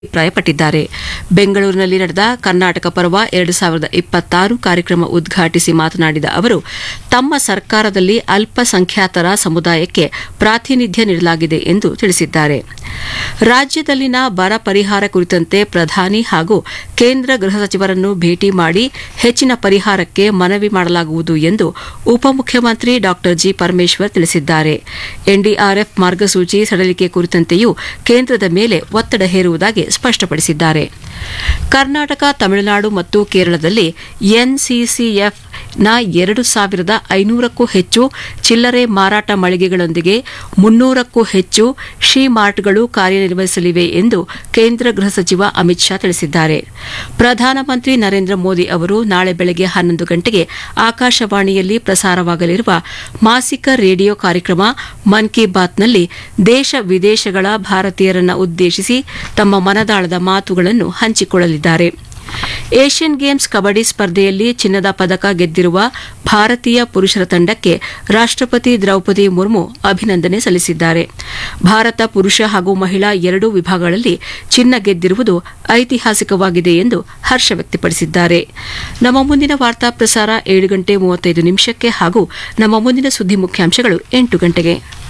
ಅಭಿಪ್ರಾಯಪಟ್ಟಿದ್ದಾರೆ ಬೆಂಗಳೂರಿನಲ್ಲಿ ನಡೆದ ಕರ್ನಾಟಕ ಪರ್ವ ಎರಡು ಸಾವಿರದ ಇಪ್ಪತ್ತಾರು ಕಾರ್ಯಕ್ರಮ ಉದ್ಘಾಟಿಸಿ ಮಾತನಾಡಿದ ಅವರು ತಮ್ಮ ಸರ್ಕಾರದಲ್ಲಿ ಅಲ್ಪಸಂಖ್ಯಾತರ ಸಮುದಾಯಕ್ಕೆ ಪ್ರಾತಿನಿಧ್ಯ ನೀಡಲಾಗಿದೆ ಎಂದು ತಿಳಿಸಿದ್ದಾರೆ ರಾಜ್ಯದಲ್ಲಿನ ಬರ ಪರಿಹಾರ ಕುರಿತಂತೆ ಪ್ರಧಾನಿ ಹಾಗೂ ಕೇಂದ್ರ ಗೃಹ ಸಚಿವರನ್ನು ಭೇಟಿ ಮಾಡಿ ಹೆಚ್ಚಿನ ಪರಿಹಾರಕ್ಕೆ ಮನವಿ ಮಾಡಲಾಗುವುದು ಎಂದು ಉಪಮುಖ್ಯಮಂತ್ರಿ ಡಾ ಜಿ ಪರಮೇಶ್ವರ್ ತಿಳಿಸಿದ್ದಾರೆ ಎನ್ಡಿಆರ್ಎಫ್ ಮಾರ್ಗಸೂಚಿ ಸಡಿಲಿಕೆ ಕುರಿತಂತೆಯೂ ಕೇಂದ್ರದ ಮೇಲೆ ಒತ್ತಡ ಹೇರುವುದಾಗಿ ಸ್ಪಷ್ಟಪಡಿಸಿದ್ದಾರೆ ಕರ್ನಾಟಕ ತಮಿಳುನಾಡು ಮತ್ತು ಕೇರಳದಲ್ಲಿ ಎನ್ಸಿಸಿಎಫ್ ನ ಎರಡು ಸಾವಿರದ ಐನೂರಕ್ಕೂ ಹೆಚ್ಚು ಚಿಲ್ಲರೆ ಮಾರಾಟ ಮಳಿಗೆಗಳೊಂದಿಗೆ ಮುನ್ನೂರಕ್ಕೂ ಹೆಚ್ಚು ಶಿ ಮಾರ್ಟ್ಗಳು ಕಾರ್ಯನಿರ್ವಹಿಸಲಿವೆ ಎಂದು ಕೇಂದ್ರ ಗೃಹ ಸಚಿವ ಅಮಿತ್ ಶಾ ತಿಳಿಸಿದ್ದಾರೆ ಪ್ರಧಾನಮಂತ್ರಿ ನರೇಂದ್ರ ಮೋದಿ ಅವರು ನಾಳೆ ಬೆಳಗ್ಗೆ ಹನ್ನೊಂದು ಗಂಟೆಗೆ ಆಕಾಶವಾಣಿಯಲ್ಲಿ ಪ್ರಸಾರವಾಗಲಿರುವ ಮಾಸಿಕ ರೇಡಿಯೋ ಕಾರ್ಯಕ್ರಮ ಮನ್ ಕಿ ಬಾತ್ನಲ್ಲಿ ದೇಶ ವಿದೇಶಗಳ ಭಾರತೀಯರನ್ನ ಉದ್ದೇಶಿಸಿ ತಮ್ಮ ಮನದಾಳದ ಮಾತುಗಳನ್ನು ಹಂಚಿಕೊಳ್ಳಲಿದ್ದಾರೆ ಏಷ್ಯನ್ ಗೇಮ್ಸ್ ಕಬಡ್ಡಿ ಸ್ಪರ್ಧೆಯಲ್ಲಿ ಚಿನ್ನದ ಪದಕ ಗೆದ್ದಿರುವ ಭಾರತೀಯ ಪುರುಷರ ತಂಡಕ್ಕೆ ರಾಷ್ಟಪತಿ ದ್ರೌಪದಿ ಮುರ್ಮು ಅಭಿನಂದನೆ ಸಲ್ಲಿಸಿದ್ದಾರೆ ಭಾರತ ಪುರುಷ ಹಾಗೂ ಮಹಿಳಾ ಎರಡೂ ವಿಭಾಗಗಳಲ್ಲಿ ಚಿನ್ನ ಗೆದ್ದಿರುವುದು ಐತಿಹಾಸಿಕವಾಗಿದೆ ಎಂದು ಹರ್ಷ ವ್ಯಕ್ತಪಡಿಸಿದ್ದಾರೆ ನಮ್ಮ ಮುಂದಿನ ವಾರ್ತಾ ಪ್ರಸಾರ ಏಳು ಗಂಟೆ ಮೂವತ್ತೈದು ನಿಮಿಷಕ್ಕೆ ಹಾಗೂ ನಮ್ಮ ಮುಂದಿನ ಸುದ್ದಿ ಮುಖ್ಯಾಂಶಗಳು ಎಂಟು ಗಂಟೆಗೆ